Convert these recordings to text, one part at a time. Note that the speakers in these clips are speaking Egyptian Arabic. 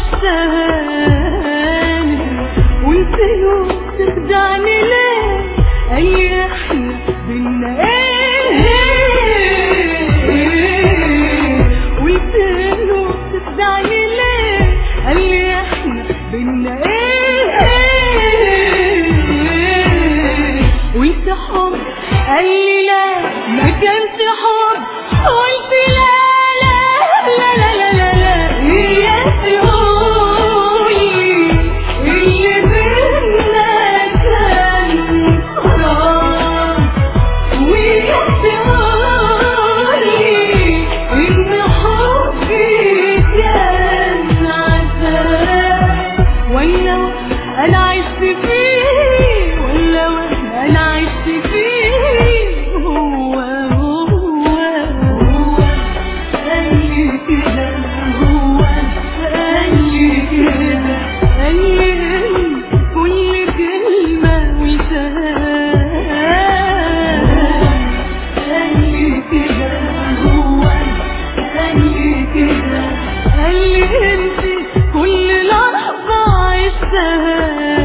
عشتهاني وانت يوم تخدعني ليه اي احنا بينا ايه وانت يوم تخدعني ليه اي احنا بينا ايه وانت حب قال لي لا ما كانش حب قلت لا لا لا لا لا لا لا هي تقولي اللي بينا كان خلاص وهي تقولي ان حبي كان عذاب ولا انا عشت فيه ولا انا عشت فيه هو هو هو قال لي كده هو قال لي كده قال لي كل كلمة وشهادة قال لي كده هو قال لي كده قال لي انت كل لحظة عشتها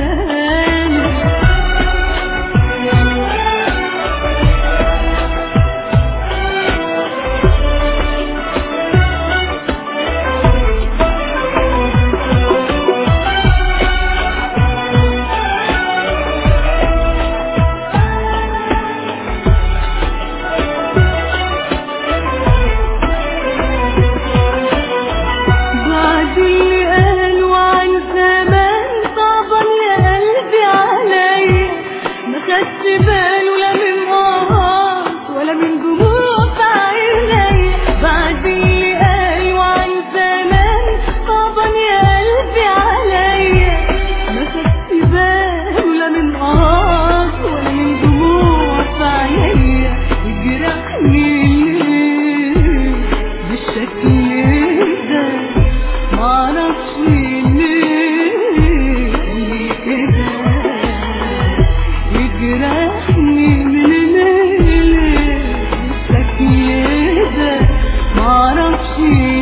بعد اللي قالوا عن زمان طبعا يا قلبي عليا ما خدش باله لا من قهار ولا من دموع في عينيا بعد اللي قالوا عن زمان طبعا يا قلبي عليا ما خدش باله لا من قهار ولا من دموع في عينيا يجرحني ليه بالشكل ده معرفش ليه ليه كده يجرحني من ليه بالشكل ده معرفش